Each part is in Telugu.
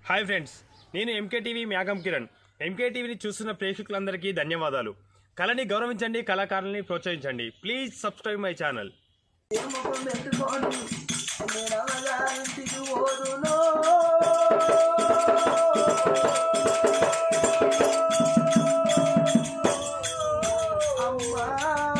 హాయ్ ఫ్రెండ్స్ నేను ఎంకే టీవీ మ్యాగం కిరణ్ ఎంకే టీవీని చూస్తున్న ప్రేక్షకులందరికీ ధన్యవాదాలు కళని గౌరవించండి కళాకారుల్ని ప్రోత్సహించండి ప్లీజ్ సబ్స్క్రైబ్ మై ఛానల్ ఏముఖం పెట్టుకొని నేనవగా ఇంటికి ఓదును అమ్మా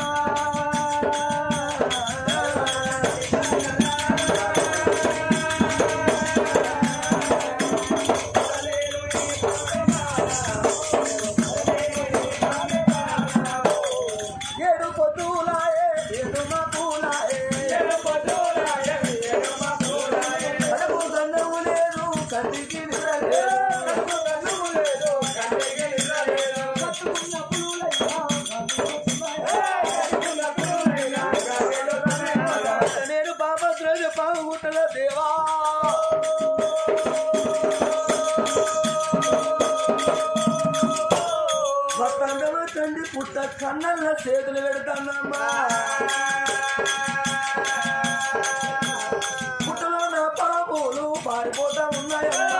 ఏడు పొద్దులాయే ఏడు మా పూలాయే కడుపు గన్నము లేదు కంటికి నిద్ర లేదు కట్టుకున్న పులులైనా నేను పాప ద్రోజ పావుగుట్టల దేవా వత్తండవ తండ్రి పుట్ట కన్నల్ల చేతులు పెడతానమ్మా పుట్టలో నా పాపులు పారిపోతా ఉన్నాయమ్మా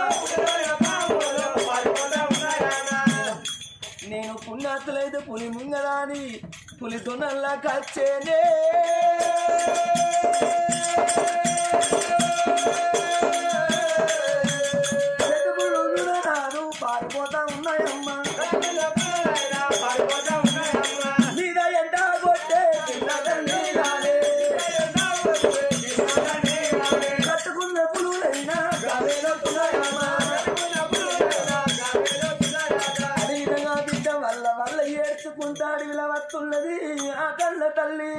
నేను పుణ్యాతులైతే పులి మింగరాని పులి దొనల్లా కచ్చేనే చెట్టుపులు నాను పారిపోతా ఉన్నాయమ్మా మీద ఎండ కొట్టే పిల్లదండి రాలే కట్టుకున్న పులులైనా గావేలవుతున్నాయమ్మా అడిగినగా బిడ్డ వల్ల వల్ల ఏడ్చుకుంటాడు ఇలా వస్తున్నది ఆ కళ్ళ తల్లి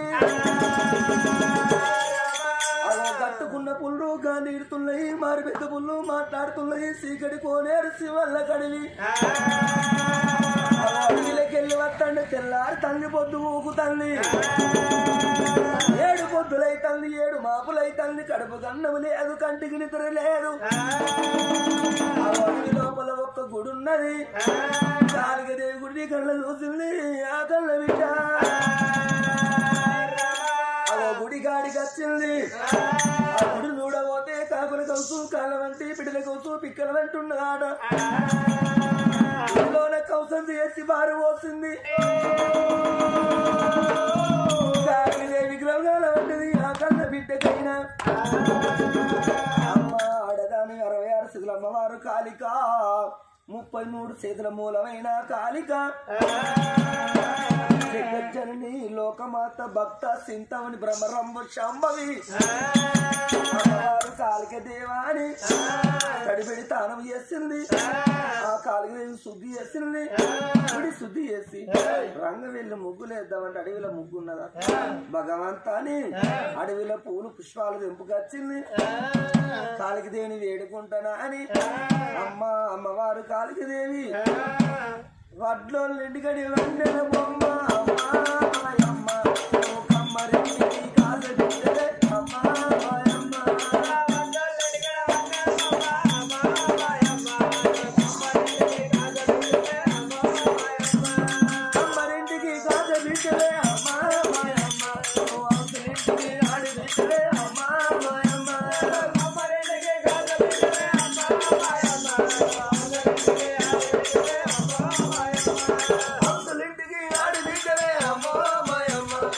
అలా కట్టుకున్న పుల్లు గాలి ఇడుతున్నాయి మారి పెద్ద పుల్లు మాట్లాడుతున్నాయి సీకడి కోనేరు శివల్ల కడివి అలా అడవిలోకెళ్ళి వస్తండి తెల్లారి తల్లి పొద్దు ఊకు తల్లి ఏడు పొద్దులై తల్లి ఏడు మాపులై తల్లి కడుపు కన్నము లేదు కంటికి నిద్ర లేదు ఆ అడవి లోపల ఒక్క గుడి ఉన్నది కాలిగదేవి గుడి కళ్ళ చూసింది ఆ కళ్ళ బిడ్డ ఆ గుడి కాడికి వచ్చింది ఆ గుడి చూడబోతే కాకుల కలుసు కాళ్ళ వంటి పిడిల కలుసు పిక్కల వంటి ఉన్నదాట ఇంట్లోన కౌసం చేసి బారు పోసింది కాకిదే విగ్రహాల వంటిది ఆ కళ్ళ బిడ్డకైనా అమ్మ ఆడదాని అరవై ఆరు శిథుల అమ్మవారు కాలిక ముప్పై మూడు చేతుల మూలమైన కాలిక జగజ్జనని లోకమాత భక్త సింతమని బ్రహ్మరంభ శాంభవి అమ్మవారు కాలిక దేవాని కడిపెడి తానం చేసింది ఆ కాలిక దేవి శుద్ధి చేసింది గుడి శుద్ధి చేసి రంగ వెళ్ళి ముగ్గులు వేద్దామంటే అడవిలో ముగ్గు ఉన్నదా భగవంతాని అడవిలో పూలు పుష్పాలు తెంపుకొచ్చింది కాలికి దేవిని వేడుకుంటానా అని అమ్మ అమ్మవారు కాలికి దేవి వడ్లో ఇంటికడి వెన్నెల బొమ్మ అమ్మ మాయమ్మ ఓ కమ్మరింటికి కాస బిడ్డలే అమ్మ మాయమ్మ కమ్మరింటికి కాస బిడ్డలే అమ్మ మాయమ్మ ఓ అవసరింటికి ఆడి బిడ్డలే అమ్మ మాయమ్మ కమ్మరింటికి కాస బిడ్డలే అమ్మ మాయమ్మ అవసరింటికి ఆడి బిడ్డలే అమ్మ మాయమ్మ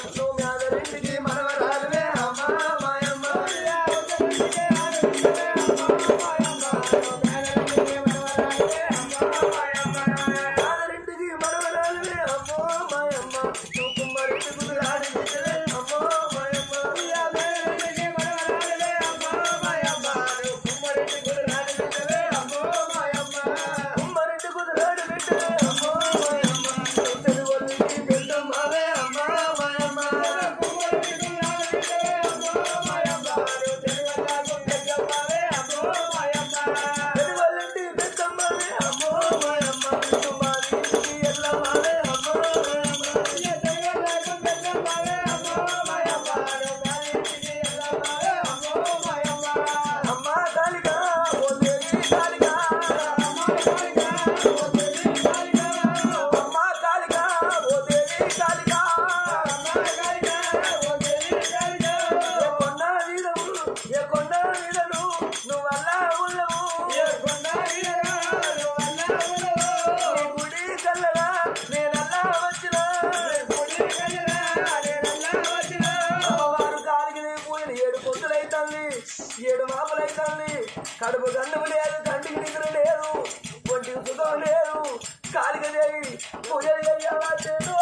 కడుపు లేదు కంటికి నిద్ర లేదు ఒంటికి సుఖం లేదు కాలిక చేయి పూజలు చెయ్యాలంటేను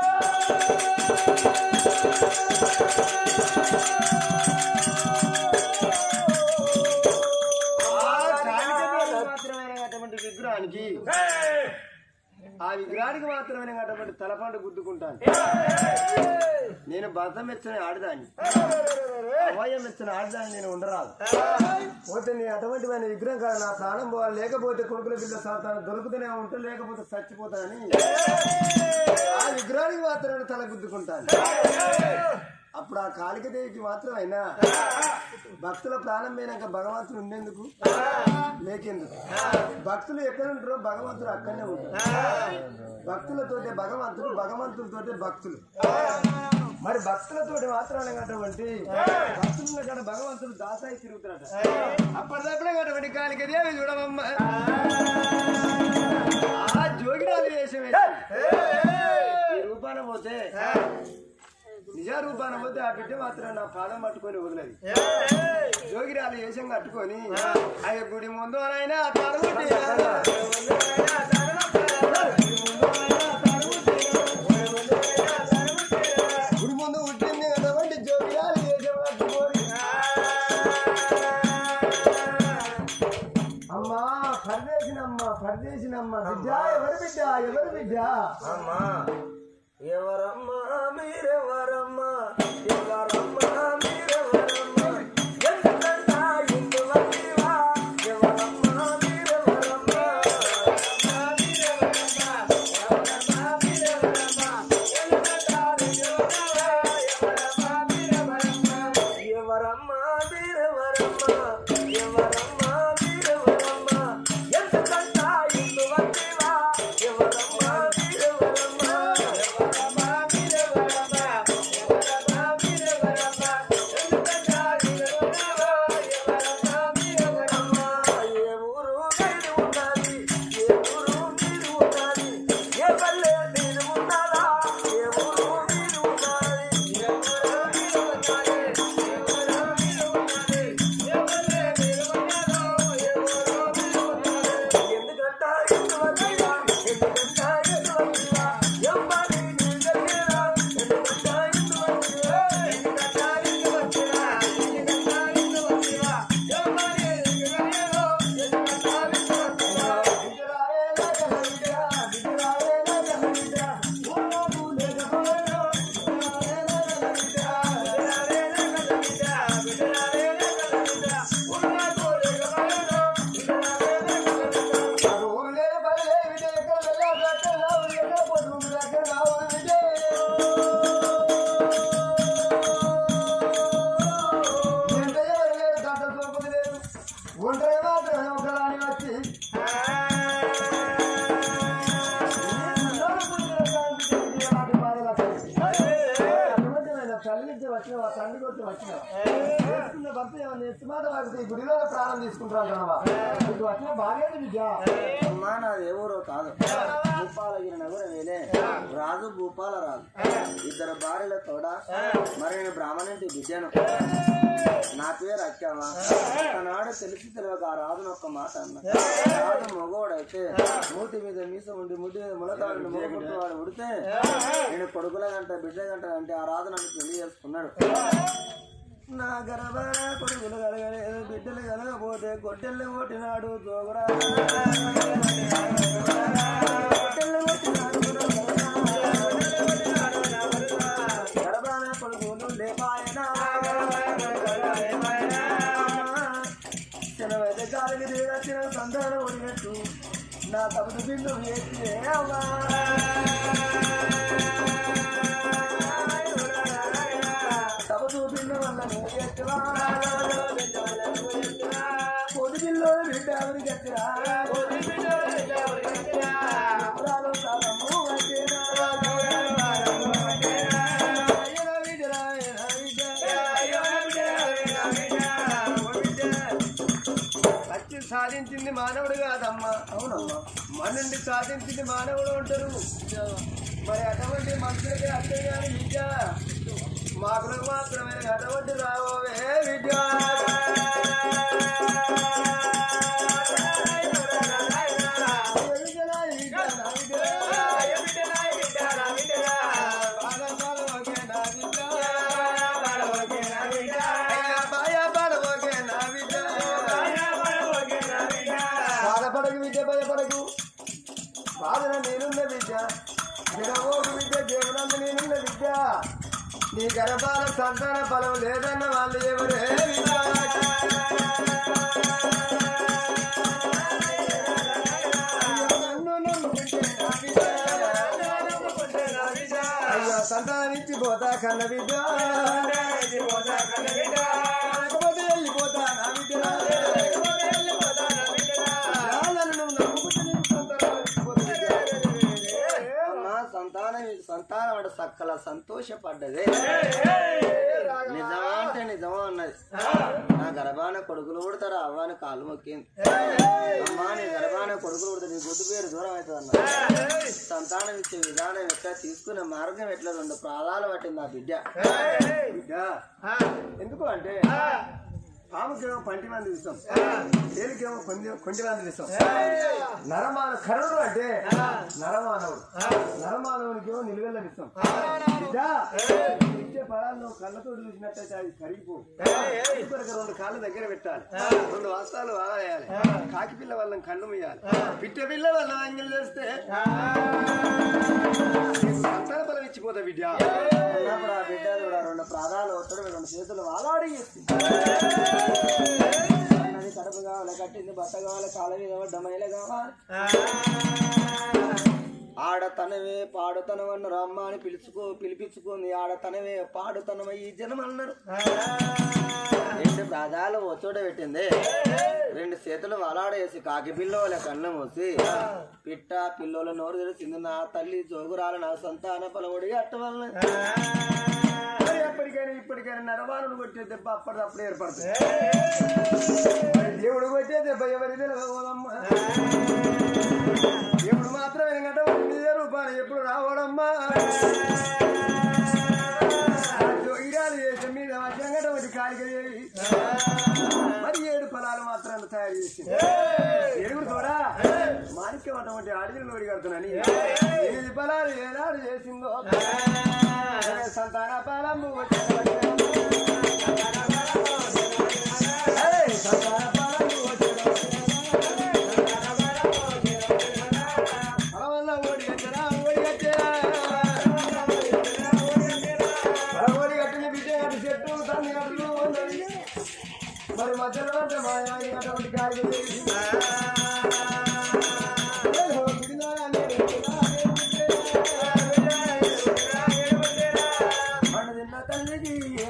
మాత్రమే అటువంటి విగ్రహానికి ఆ విగ్రహానికి మాత్రమే అటువంటి తలపండు గుద్దుకుంటాను నేను భర్త మెచ్చిన ఆడదాన్ని అమ్మాయి మెచ్చిన ఆడదాన్ని నేను ఉండరాదు పోతే నేను అటువంటి వాని విగ్రహం కాదు నా ప్రాణం పోవాలి లేకపోతే కొడుకుల పిల్ల సాతాను దొరుకుతూనే ఉంటా లేకపోతే చచ్చిపోతానని ఆ విగ్రహానికి మాత్రమే తల గుద్దుకుంటాను అప్పుడు ఆ కాళికదేవికి మాత్రమైనా భక్తుల ప్రాణం పోయినాక భగవంతుడు ఉండేందుకు లేకెందుకు భక్తులు ఎక్కడ ఉంటారో భగవంతుడు అక్కడనే ఉంటారు భక్తులతోటే భగవంతుడు భగవంతులతోటే భక్తులు మరి భక్తులతోటి మాత్రమే అటువంటి భక్తుల కాడ భగవంతుడు దాసాయి తిరుగుతున్నాడు అప్పటిదప్పుడే అటువంటి కాళికదేవి చూడమమ్మ ఆ జోగిరాలు వేషం వేసి ఈ రూపాన పోతే నిజ రూపాన పోతే ఆ బిడ్డ మాత్రం నా పాదం పట్టుకొని వదిలేదు జోగిరాలు వేషం కట్టుకొని అయ్య గుడి ముందు అయినా గుడి ముందు పుట్టింది కదవండి జోగిరాలు వేషం కట్టుకొని అమ్మా పరదేశినమ్మ పరదేశినమ్మ బిడ్డ ఎవరు బిడ్డ ఎవరు బిడ్డ అమ్మా ఎవరమ్మా మీరెవరమ్మా ఎవరమ్మా మీరెవరమ్మా ఎందుకంట ఇందువల్లివా ఎవరమ్మా మీరెవరమ్మా ఎవరమ్మా మీరెవరమ్మా ఎవరమ్మా మీరెవరమ్మా ఎందుకంట ఇందువల్లివా ఎవరమ్మా మీరెవరమ్మా ఎవరమ్మా మీరెవరమ్మా ఎవరమ్మా మీరెవరమ్మా ఎందుకంట ఇందువల్లివా ఎవరమ్మా మీరెవరమ్మా ఏ ఊరు మీరు ఉన్నది ఏ ఊరు మీరు ఉన్నది ఏ పల్లె మీరు ఉన్నదా ఏ ఊరు మీరు ఉన్నది ఏ ఊరు మీరు ఉన్నది ఏ ఊరు మీరు ఉన్నది ఏ పల్లె మీరు ఉన్నదో ఏ ఊరు మీరు ఉన్నది ఎందుకంట ఎందువల్ల ఎందుకంట ఎందువల్ల ఎవ్వరి నీ దగ్గర ఎందుకంట ఎందువల్ల ఎందుకంట ఎందువల్ల ఎందుకంట ఎందువల్ల ఎవ్వరి నీ దగ్గర ఎందుకంట ఎందువల్ల ఒంటరి మాత్రమే ఒకదాని వచ్చి తల్లించి వచ్చిన తండ్రి కొట్టి వచ్చిన చేసుకున్న భర్త ఏమన్నా ఎత్తుమాట వాడితే ఈ గుడిలో ప్రాణం తీసుకుంటారు కనవా నీకు వచ్చిన భార్య విద్య అమ్మా నాది ఎవరో కాదు భూపాలగిరి నగరం వేలే రాజు భూపాల రాజు ఇద్దరు భార్యల తోడ మరి నేను బ్రాహ్మణుంటి బిడ్డను నా పేరు అక్కమ్మ ఒకనాడు తెలిసి తెలియక ఆ రాజును ఒక్క మాట అన్న రాజు మగవాడైతే మూతి మీద మీస ఉండి ముడి మీద ములతాడు మొగపుట్టు వాడు ఉడితే నేను కొడుకుల గంట బిడ్డ గంట అంటే ఆ రాజు నన్ను పెళ్లి చేసుకున్నాడు నా గర్భాన కొడుకులు కలగలేదు బిడ్డలు కలగపోతే గొడ్డెళ్ళు కొట్టినాడు జోగురా గొడ్డెళ్ళు కొట్టినాడు గర్భాన కొడుకులు లేపాయనా చిన్నవైతే కాలికి దిగచ్చిన సంతానం ఒడిగట్టు నా తప్పుడు బిందు వేస్తే అమ్మా తమ చూపిన వల్ల నువ్వు ఎత్తువా పొడి బిల్లు బిడ్డ ఎవరికి ఎత్తురా పొడి బిల్లు బిడ్డ ఎవరికి ఎత్తురా రాలు కాలము వచ్చేనా అయ్యో బిడ్డరా, అయ్యో బిడ్డరా, అయ్యో బిడ్డరా. వచ్చి సాధించింది మానవుడు కాదమ్మా అవునమ్మా మనుండి సాధించింది మానవుడు ఉంటారు మరి అటువంటి మనుషులకి అర్థం కాని విద్య మాకులకు మాత్రమే అటువంటి రావోవే విద్య బిడ్డ భయపడకు బాధన నేనున్న బిడ్డ జనమోగు బిడ్డ జీవనంద నేనున్న బిడ్డ నీ గర్భాల సంతాన ఫలం లేదన్న వాళ్ళు ఎవరే అయ్యో సంతానిచ్చి పోతా కన్న బిడ్డ లేకపోతే వెళ్ళిపోతా నా బిడ్డ అమ్మా సంతానం సంతానం అంటే సక్కల సంతోషపడ్డదే నిజమా అంటే నిజమా అన్నది నా గర్భాన కొడుకులు పుడతారా అవ్వాని కాలు మొక్కింది అమ్మా నీ గర్భాన కొడుకులు పుడతారు నీ గుడ్డు పేరు దూరం అవుతుంది అన్న సంతానం ఇచ్చే విధానం ఎట్లా తీసుకునే మార్గం ఎట్లా రెండు ప్రాణాలు పట్టింది నా బిడ్డ బిడ్డ ఎందుకు అంటే పాముకేమో పంటి మంది విషం తేలికేమో కొంది కొంటి మంది విషం నరమాన కరుడు అంటే నరమానవుడు నరమానవునికేమో నిలువెల్ల విషం బిడ్డ ఇచ్చే ఫలాన్ని కళ్ళతో చూసినట్టయితే అది కరిగిపో కొరకు రెండు కాళ్ళు దగ్గర పెట్టాలి రెండు వస్త్రాలు వాడాలి కాకి పిల్ల వాళ్ళని కళ్ళు ముయ్యాలి పిట్ట పిల్ల వాళ్ళ అంగిల్ చేస్తే సంతాన బలం ఇచ్చిపోతా బిడ్డ అన్నప్పుడు ఆ బిడ్డ కూడా రెండు ప్రాణాలు ఒత్తడు రెండు చేతులు వాలాడి అన్నది కడుపు కావాలి కట్టింది బట్ట కావాలి కాళ్ళ మీద పడ్డ మైల కావాలి ఆడతనవే పాడుతనవన్న రమ్మ అని పిలుచుకో పిలిపించుకుంది ఆడతనవే పాడుతనవ ఈ జనం అన్నారు రెండు ప్రాధాలు ఒచ్చోట పెట్టింది రెండు చేతులు వలాడేసి కాకి పిల్లోల కన్ను మూసి పిట్ట పిల్లోల నోరు తెరిచింది నా తల్లి జోగురాలు నా సంతాన పలముడి అట్ట వల్ల మరి ఎప్పటికైనా ఇప్పటికైనా నరవాణుడు కొట్టే దెబ్బ అప్పటిదప్పుడు ఏర్పడుతుంది మరి దేవుడు కొట్టే దెబ్బ ఎవరి తెలియదమ్మా దేవుడు మాత్రం వెనకట నిజ రూపాన్ని ఎప్పుడు రావడమ్మా జోగిరాలు చేసే మీద వచ్చంగట ఒకటి కాలిక చేయి మరి ఏడు ఫలాలు మాత్రం తయారు చేసింది ఏడుగురు కూడా మాణిక్యం అటువంటి అడవిని నోడి కడుతున్నాని ఏది ఫలాలు ఏనాడు చేసిందో సంతాన ఫలము సంతాన ఫలము ఫలవల్ల ఓడి కట్టరా ఓడి కట్టరా ఓడి కట్టిన బిడ్డ కట్టి చెట్టు తల్లి కట్టులు ఉన్నది మరి మధ్యలో అంటే మా ఆయన అటువంటి కార్యం చేసి తల్లికి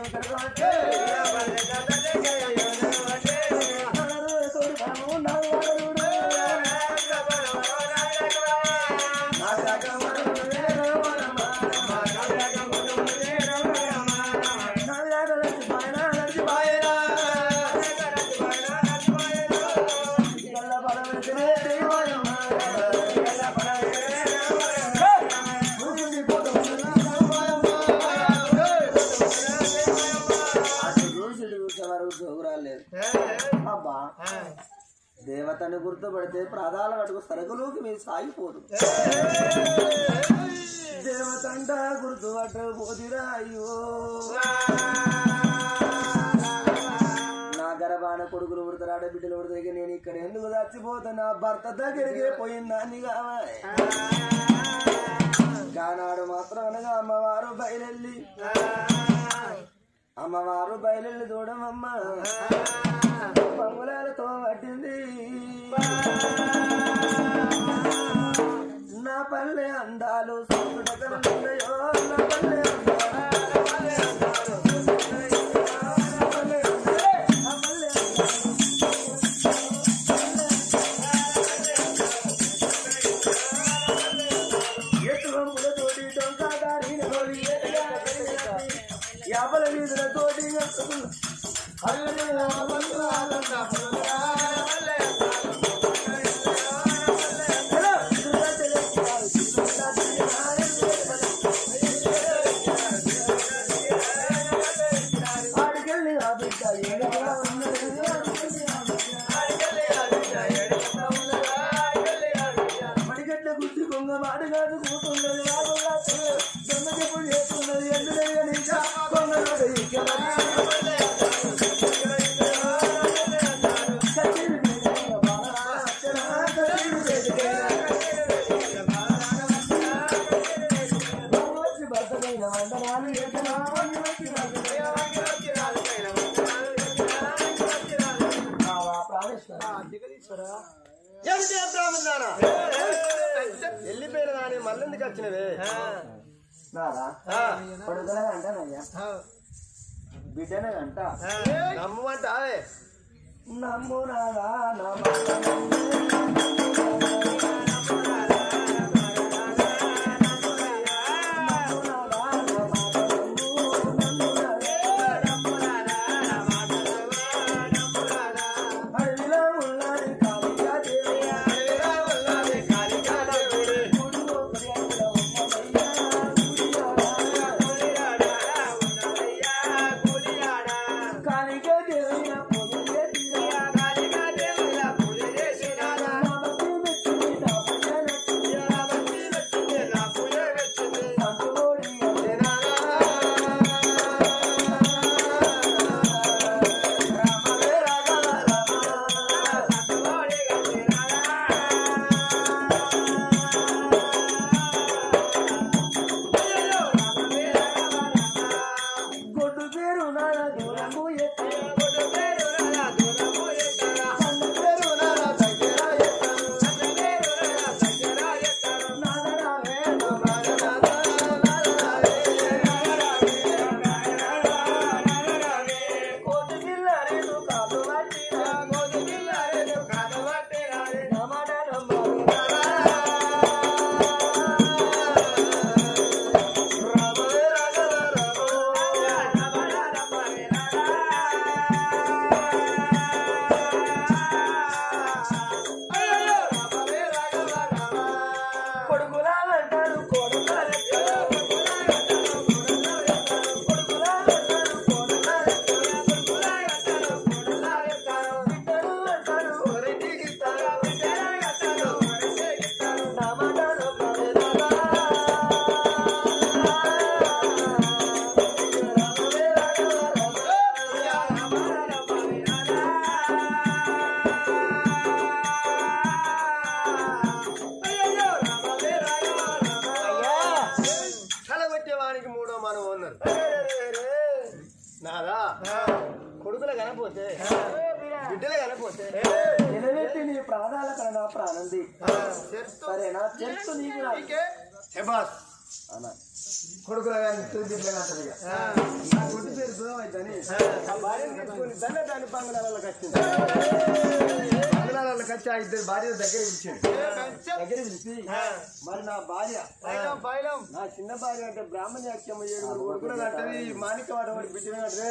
అబ్బా దేవతను గుర్తుపడితే ప్రాధాల పట్టుకు సరకులోకి మీరు సాగిపోదు దేవతంట గుర్తుపట్టకపోతిరా అయ్యో నా గర్భాన కొడుకులు పుడతారు ఆడ బిడ్డలు పుడతారు నేను ఇక్కడ ఎందుకు చచ్చిపోతా నా భర్త దగ్గరికి పోయిందాన్ని కావాలి కానాడు మాత్రం అనగా అమ్మవారు బయలెళ్ళి అమ్మవారు బయలెళ్ళి చూడమమ్మ పంగులాలతో పట్టింది నా పల్లె అందాలు సొంతుడగలున్నాయో నా పల్లె అందాలు నా పల్లె అందాలు నా పల్లె అందాలు, నా పల్లె అందాలు. ఎత్తులతోటి డొంకాదారిన తోడి యాపల వీధులతోటి ఆడికెళ్ళి ఆ బిడ్డ ఏడుగా ఉన్నది మడిగట్ల గుర్తి కొంగ మాడు కాదు కూతున్నది దొంగ చెప్పుడు చేస్తున్నది ఎందుకయ్యా నీకా కొంగ ఏమిటి బ్రాహ్మణానా వెళ్ళిపోయిన దాని మళ్ళెందుకు వచ్చినవే నారా కొడుకునే అంటానయ్యా బిడ్డనే అంట నమ్మంటావే నమ్ము నాదా నా మాట నమ్ము. నమ్ము నాదా నా మాట నమ్ము. నమ్ము నాదా. అడవిలో ఉన్నది కాళికా దేవి. గుడి ఒకటి అక్కడ ఉన్నదయ్యా. కాళికా దేవి నా పొగలే తీరా. నామకి మెచ్చుని నా భజనకి. సంతోడి అదేనా. రామవే రాఘవ రామ. గొడ్డు పేరు నాన్న దూరము ఎత్తే. కన్ను పేరు నాన్న దగ్గర ఎత్తాను. నాన్న రావే నా బాల నాన్న. కోటి పిల్ల రెండు కాదు పట్టినా. నా మాట నమ్మాలి రామవే రాఘవ కొడుకులాలంటారు కొడుకులాలంటారు కొడుకులాలంటారు కొడుకులాలంటారు బిడ్డలు అంటారు ఒరింటికి ఇస్తారు నా మాట నమ్మాలి రామవే రాఘవ కలగొట్టే వానికి మూడో మనం ఉన్నారు నాదా కొడుకులు కనపోతే బిడ్డలు కనపోతే నిలబెట్టి నీ ప్రాణాల కన్నా ప్రాణంది చెరుస్తూ సరేనా చెట్టు నీకు నా- నీకే శబాస్ అన్న కొడుకుల కానీ బిడ్డలు అంటారు ఇక. నా కొడుకు పేరు దూరం అవుతుంది ఆ భార్యను తీసుకొని దండ దాని బంగ్లాలకు వచ్చింది బంగ్లాలకు వచ్చి ఆ ఇద్దరు భార్య దగ్గర పిలిచింది దగ్గర పిలిచి మరి నా భార్య నా చిన్న భార్య అంటే బ్రాహ్మణి అక్షమ్మ ఏడుగురు కొడుకులు అంటది మాణిక వాడ వాడి బిడ్డలు అంటే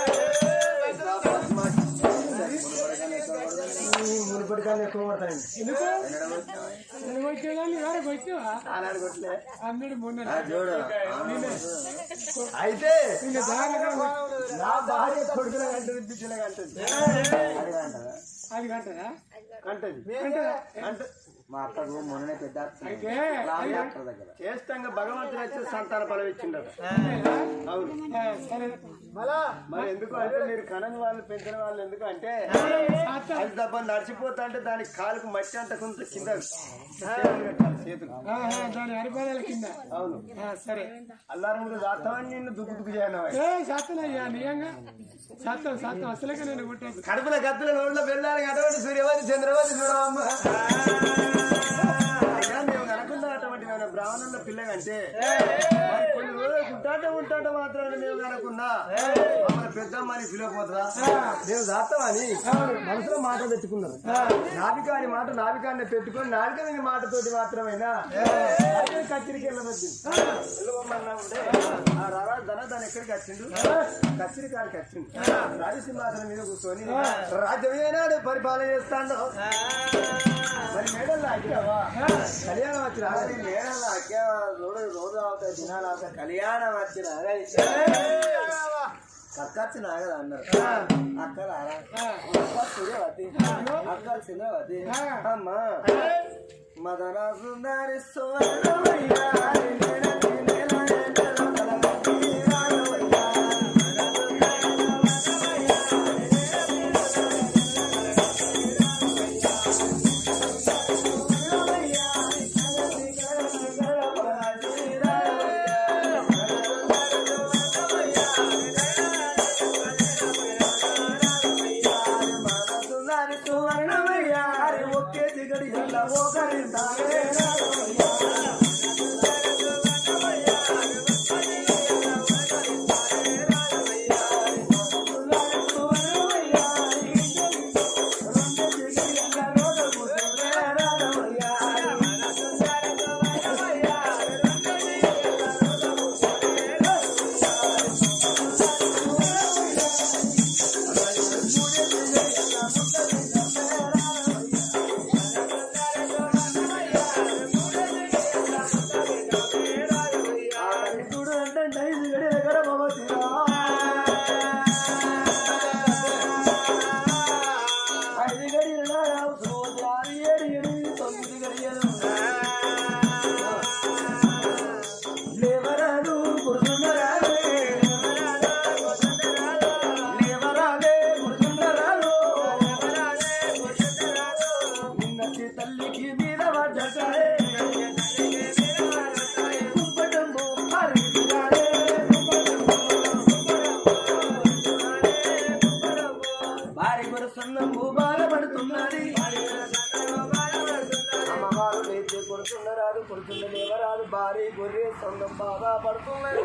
మునుపటి కానీ ఎక్కువ పడతాయండి ఆనాడు కొట్లే అయితే నా భార్య కొడుకుల కంటది బిడ్డల కంటది అది కట్టదా కంటది అంటే మా అక్కకు మొన్ననే పెద్ద అయితే రామ్ డాక్టర్ దగ్గర చేస్తాంగా భగవంతుడు వచ్చి సంతాన ఫలం ఇచ్చిండట అవును ఆ, సరే మరి ఎందుకు అంటే మీరు కనని వాళ్ళు పెంచిన వాళ్ళు ఎందుకు అంటే అది తప్ప నడిచిపోతా అంటే దానికి కాలుకు మట్టి అంట కొంత కింద చేతులు పెట్టాలి, చేతులు ఆహా, దాని అరిపాదాల కింద అవును ఆ, సరే అల్లారములు దాస్తామని నిన్ను దుక్కు దుక్కు చేయను ఏ శాతనయ్యా నిజంగా శాతం శాతం అసలుగా నేను కొట్టదు కడుపుల గత్తుల నోట్లో వెళ్ళాలి అటువంటి సూర్యవతి చంద్రవతి చూడమ్మ అయ్యా మేము కనుకున్న అటువంటి మేము బ్రాహ్మణుల పిల్లగంటే మరి కొన్ని రోజులు ఉంటాట ఉంటాట మాత్రం మేము కనుకున్నా మమ్మల్ని పెద్దమ్మని పిలవపోతుందా మేము దాస్తామని మనసులో మాట పెట్టుకున్నాం నావికాని మాట నావికాన్ని పెట్టుకొని నావిక మీద మాటతోటి మాత్రమేనా కచ్చిరికి వెళ్ళవద్దు వెళ్ళమన్నా ఉంటే ఆ రారా ధన దాని ఎక్కడికి వచ్చిండు కచ్చిరి కాడికి వచ్చిండు రాజసింహాసనం మీద కూర్చొని రాజ్యం ఏనాడు పరిపాలన చేస్తాడు మరి మేడల్లో అక్కావా కళ్యాణం వచ్చి రాగలి మేడల అక్క రోజు రోజు అవుతాయి దినాలు అవుతాయి కళ్యాణం వచ్చిన కక్కచ్చి నాగదు అన్నారు అక్క రారా అక్క సూర్యవతి అక్క సింహవతి అమ్మా మదన సుందరి సువర్ణమయ్యారి నేనటి నేల నేల కలవతి రాఘవయ్యా. సువర్ణమయ్యారి ఒకే దిగడి కళ్ళ మోకరిందాలే రాఘవయ్య. ఐదు గడియలు ఆరు ఏడు ఎనిమిది తొమ్మిది గడియలు లేవరాదు కూర్చున్నరాలే లేవరాలే కూర్చున్నరాలు నిన్నటి తల్లికి మీద పడ్డటారే కుంపటంబు మారిందిరాలే భార్య కొడుతున్నంబు బాధపడుతున్నది అమ్మవారు లేచి కొడుతున్నరాదు కొడుతున్న లేవరాదు భార్య గొర్రె సొంతం బాగా పడుతున్నది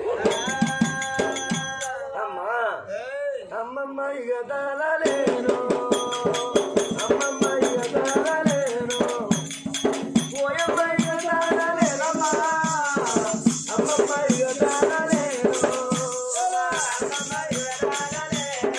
అమ్మా అమ్మమ్మ ఇక దాలేను అమ్మమ్మ ఇక దాలేను పోయమ్మ ఇక దాలేనమ్మా అమ్మమ్మ ఇక దాలేను అమ్మమ్మ ఇక దాలేను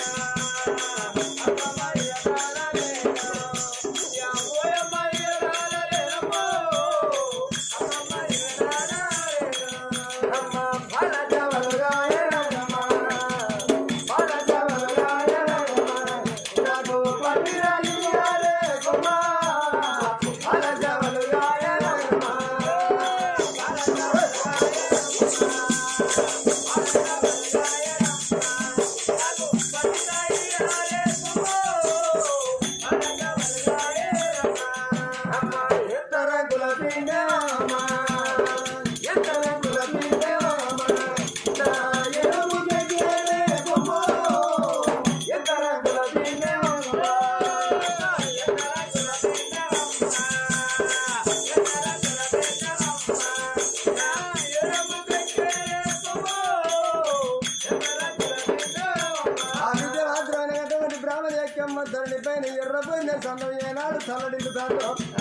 ధరణి పైన ఎర్రపోయిన సన్నం ఏనాడు చల్లడిల్లుతాడు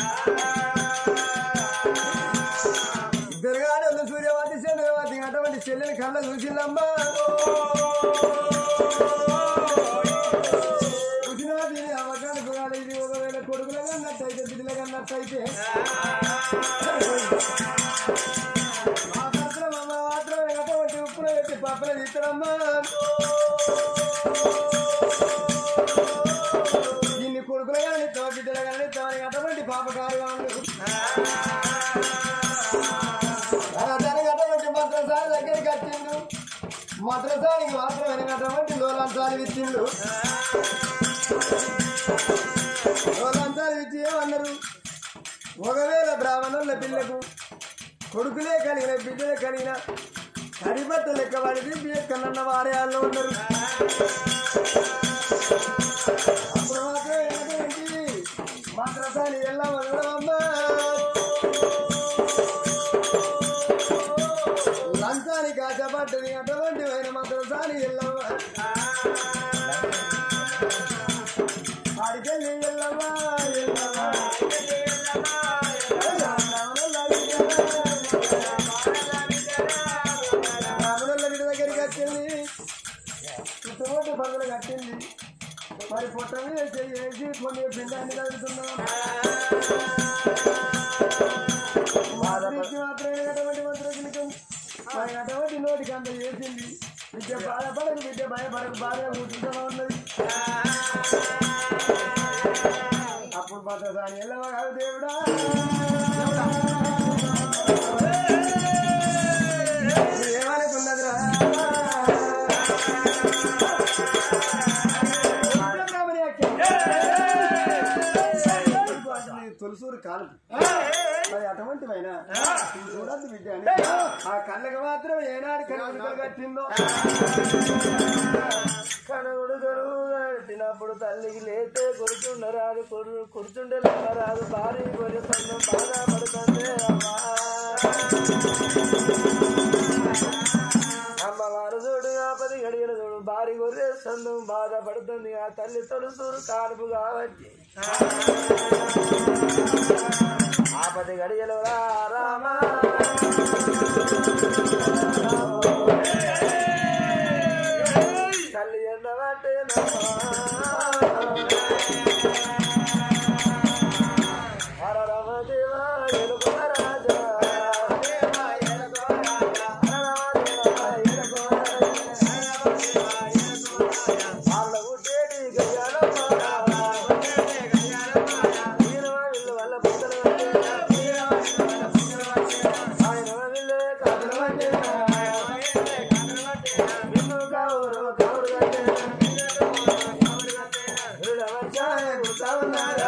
దుర్గాడు సూర్యవతి చంద్రవతి అటువంటి చెల్లిని కళ్ళ చూసిందమ్మా చూసినవతి అవగాహన గురాలు ఇది ఒకవేళ కొడుకుల కన్నట్టయితే బిడ్డల కన్నట్టయితే ఆ మాత్రం అమ్మ మాత్రం అటువంటి ఉప్పులో పెట్టి పప్పుల తీస్తారమ్మా దీన్ని కొడుకులు కానీ తమ బిడ్డలు కానీ తమని అటువంటి పాపకారు దానికి అటువంటి మంత్రసారి దగ్గరికి వచ్చిండు మంత్రసానికి మాత్రమే అటువంటి లోలంతాలు ఇచ్చిండు లోలంతాలు ఇచ్చి ఏమన్నారు ఒకవేళ బ్రాహ్మణుల పిల్లకు కొడుకులే కలిగిన బిడ్డలే కలిగిన కడిబట్ట లెక్క వాడికి బియ్యక్కనన్న వారే వాళ్ళు ఉన్నారు అప్పుడు మాత్రం ఏంటంటే మంత్రసాని ఎలా వెళ్ళడమ్మా లంచానికి ఆశపడ్డది అటువంటి అయిన మంత్రసాని ఎల్లమ్మ ఆడికెళ్ళి ఎల్లమ్మ ఎల్లమ్మ రాముల బిడ్డ దగ్గరికి వచ్చింది చుట్టుముట్టు పరుగులు కట్టింది మరి పొట్ట మీద చెయ్యి వేసి కొన్ని పిండాన్ని కలుగుతున్నాం మాత్రమే అటువంటి మంత్రం మరి అటువంటి నోటికి అంత చేసింది విద్య బాధపడకు విద్య భయపడకు బాగా కూర్చుంటా ఉన్నది అప్పుడు భద్రసాని ఎల్లవ కాదు దేవుడా ఏమనుకున్నదిరా తొలసూరు కాలు మరి అటువంటివైన చూడద్దు బిడ్డ అని ఆ కళ్ళకి మాత్రం ఏనాడు కనుగొడుకలు కట్టిందో కనగుడుగరు కట్టినప్పుడు తల్లికి లేతే కూర్చుండరాదు కూర్చుండే రాదు భారీ గొర్రె సందం బాధపడుతుంది అమ్మా అమ్మవారు చూడు ఆపది గడియలు చూడు భారీ గొర్రె సందం బాధపడుతుంది ఆ తల్లి తొలుసూరు కానుపు కాబట్టి ఆపది గడియలు రా రామా తల్లి ఎన్నవాటే హర రమ దేవ ఎలుగు రాజా వాళ్ళ గుడ్డేడి గజాలమ్మ వీరవాళ్ళు వాళ్ళ పుస్తలు ఆయన వీళ్ళే కాదులు అంటే నిన్ను కావురు కావురు కట్టే వీరవంశాయ గుర్తావున్నారా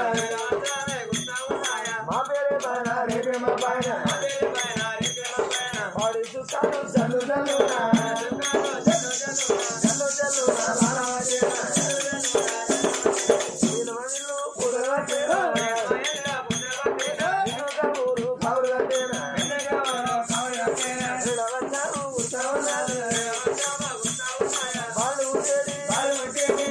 మా పేరే పైన రేపే మా పైన వాడి చూస్తాను చల్లు చల్లునా చల్లు చల్లునా రారాజేనా వీరవాళ్ళు పుడలు కట్టేనా నిన్ను కావురు కావురు కట్టేనా వీరవంశాలు గుర్తావున్నారా వాళ్ళు ఉండేది వాళ్ళు ఉండేది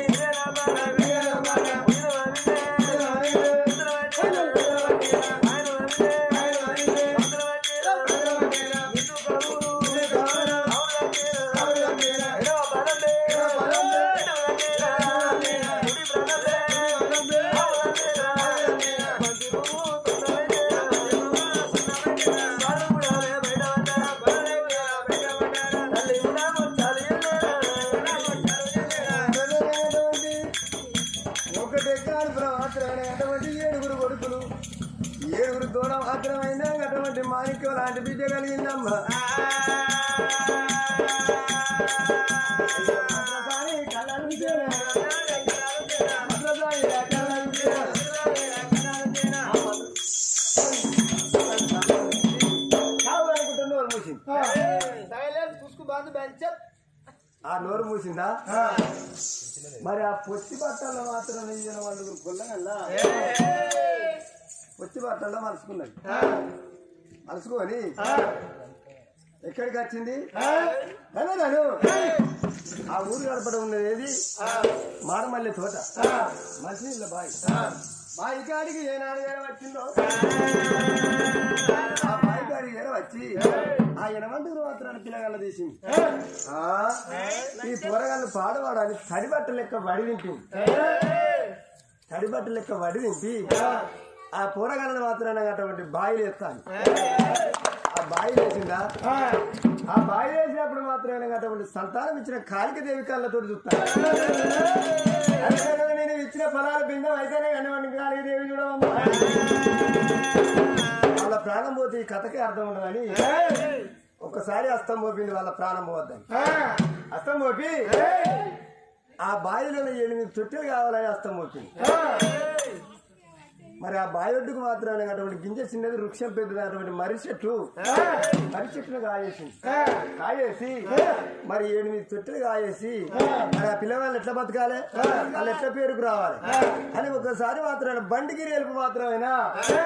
ఒకటే కాదు మాత్రమే అటువంటి ఏడుగురు కొడుకులు ఏడుగురు దూడ మాత్రమైనా అటువంటి మాణిక్యం లాంటి బిడ్డ కలిగిందమ్మా భద్రకాళి కళ్ళను విజయన. భద్రకాళి కళ్ళను విజయన. కావు అనుకుంటా నోరు మూసింది ఆ నోరు మూసిందా మరి ఆ పొత్తి బట్టల్లో మాత్రం ఇచ్చిన వాళ్ళు గొల్లగల్లా పొత్తి బట్టల్లో మలుచుకున్నది మలుచుకొని ఎక్కడికి వచ్చింది నన్ను ఆ ఊరు గడపడ ఉన్నది ఏది మాడమల్లె తోట మంచినీళ్ళ బాయి బాయి కాడికి ఏనాడు ఏడ వచ్చిందో ఆ బాయి కాడికి ఏడ వచ్చి ఆ ఎనమంటూరు మాత్రాన్ని పిల్లగాళ్ళ తీసింది ఆ, ఈ పొరగాళ్ళు పాడవాడని తడి బట్ట లెక్క వడి నింపింది తడి బట్ట లెక్క వడి నింపి ఆ పూరగాళ్ళని మాత్రాన్ని అటువంటి బాయిలు ఎత్తాను ఆ బాయిలు వేసిందా ఆ బాయిలు వేసినప్పుడు మాత్రమే అటువంటి సంతానం ఇచ్చిన కాళిక దేవి కళ్ళతో చూస్తాను అంతే కదా నేను ఇచ్చిన ఫలాలు భిన్నం అయితేనే కనివ్వండి కాళిక దేవి చూడవమ్మా వాళ్ళ ప్రాణం పోతే ఈ కథకే అర్థం ఉండదని ఒక్కసారి అస్తం మోపింది వాళ్ళ ప్రాణం పోవద్దని అస్తం మోపి ఆ బావిలో ఎనిమిది చుట్టలు కావాలని అస్తం మోపింది మరి ఆ బావి ఒడ్డుకు మాత్రం అటువంటి గింజ చిన్నది వృక్షం పెద్దది అటువంటి మర్రి చెట్టు మర్రి చెట్టును కాయేసింది కాయేసి మరి ఎనిమిది చెట్టులు కాయేసి మరి ఆ పిల్లవాళ్ళు ఎట్లా బతకాలి వాళ్ళు ఎట్లా పేరుకు రావాలి అని ఒకసారి మాత్రం బండికి రేలుపు మాత్రమేనా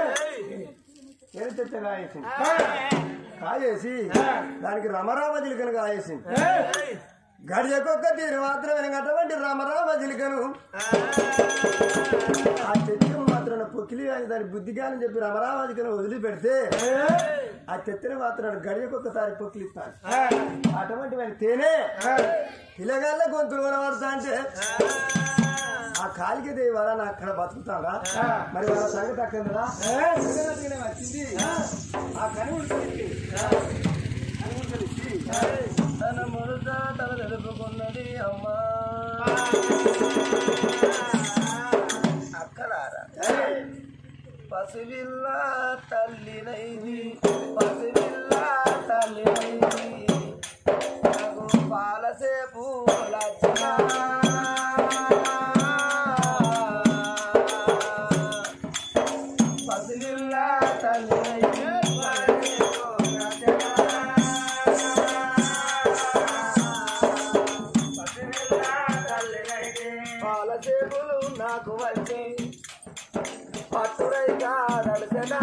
ఏం చెట్టు కాయేసింది కాయేసి దానికి రమరామ జిలికను కాయేసింది గడియకొక్క తీరు మాత్రమే అటువంటి రమరామ జిలికను ఆ చెట్టును మాత్రం పొకిలి అని దాని బుద్ధి అని చెప్పి రమరామ జిలికను వదిలిపెడితే ఆ చెట్టుని మాత్రం గడియకొక్కసారి పొకిలిస్తాను అటువంటి వారి తేనె పిల్లగాళ్ళ గొంతులు కొనబడతా అంటే ఆ కాలికి దేవి వల్ల నా అక్కడ బతుకుతాడా మరి వాళ్ళ సంగతి అక్కడ వచ్చింది ఆ కనుగుడు తెలిసి కనుగుడు తెలిసి తన మురుత తన తెలుపుకున్నది అమ్మా అక్కలారా పసివిల్ల తల్లినైది పసివిల్ల తల్లినైది నాకు పాలసేపు లచ్చనా పసివిల్ల పాల చేతులు నాకు వచ్చి పట్టురైగా నడిచెనా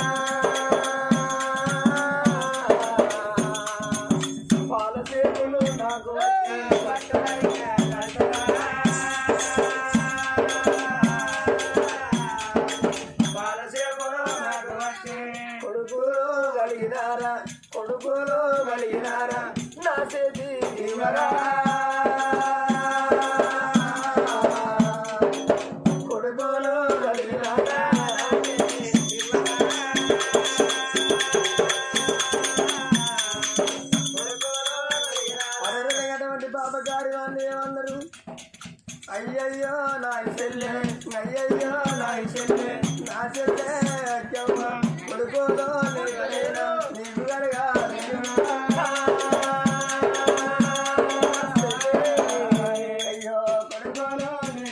పాల చేతులు నాకు వచ్చి పట్టురైగా నడిచెనా పాల చేతులు నాకు వచ్చి కొడుకులు కలిగినారా కొడుకులు కలిగినారా నా చేతి ఇవ్వరా కొడుకులు కలిగినారా అటువంటి బాబగారి వాళ్ళు ఏమన్నారు అయ్యయ్యో నా చెల్లె అయ్యయ్యో నా చెల్లె నా చెల్లె అక్కమ్మ కొడుకోదో లేకలేదా నీకు కనుక అయ్యో కొడుకోదో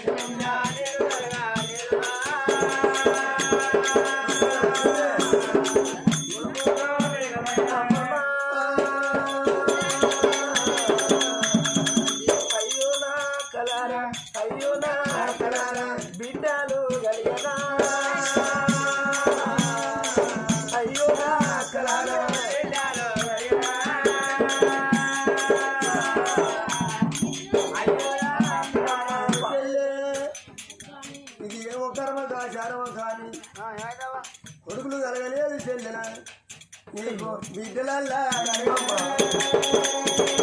అయ్యో నా కలారా అయ్యో నా కలారా బిడ్డలు గలియనా అయ్యో నా కలారా బిడ్డలు గలియనా అయ్యో నా కలారా చెల్లె, ఇది ఏమో కర్మ కాచారమో కానీ కొడుకులు కలగలేదు చెల్లెన నీకు బిడ్డలల్లా కలగమ్మ.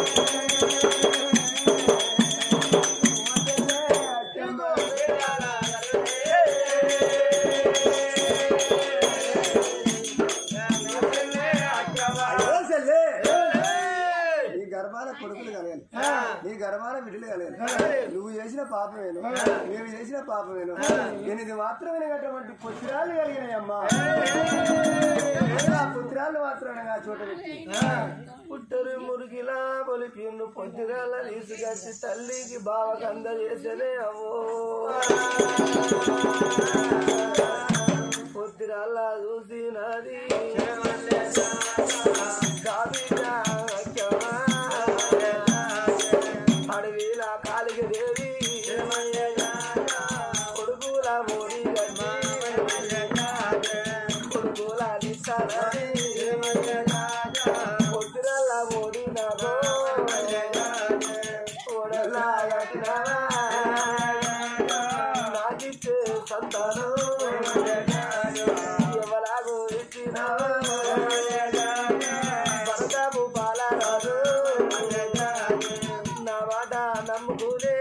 అయ్యో చెల్లె, నీ గర్భాల కొడుకులు కలగాలి నీ గర్భాల బిడ్డలు కలగాలి నువ్వు చేసిన పాపమేను మేము చేసిన పాపమేను నేను ఇది మాత్రమే కట్టమంటే పుత్రాలు కలిగినాయమ్మా ఆ పుత్రాలు మాత్రమే ఆ చోట పెట్టి పుట్టరు మురికిలా పొలిపిండు పొద్దుగాల తీసుకొచ్చి తల్లికి బావకు అందజేసనే అవ్వో పొద్దుగాల చూసినది గాబిగా అక్కమా. అడవిలా కాలికి దేవి కొడుకుల మోడి కొడుకుల నిస్తానని పొద్దురల్ల మోడినారో ఓడలా కట్టినారా నాకిచ్చే సంతానం ఎవలాగో ఇచ్చినావో భరతము బాలరాజు నా మాట నమ్ముకునే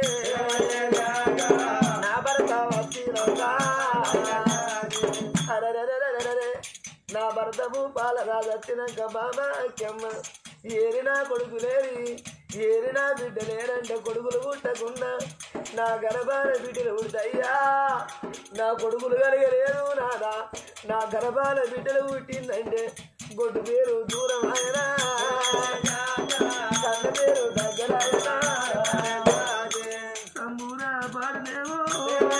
నా భర్త వచ్చినంగా అరెరెరెరెరెరె. నా భర్తము బాలరాజు వచ్చినాక బాబా అక్కమ్మ ఏరినా కొడుకులేరి ఏరినా బిడ్డలేరంటే కొడుకులు పుట్టకుండా నా గర్భాన బిడ్డలు పుడతాయ్యా నా కొడుకులు కలగలేదు నాదా నా గర్భాన బిడ్డలు పుట్టిందంటే గొడ్డు పేరు దూరం అయినా కన్న పేరు దగ్గర అయినా తమ్మురా పాడలేవు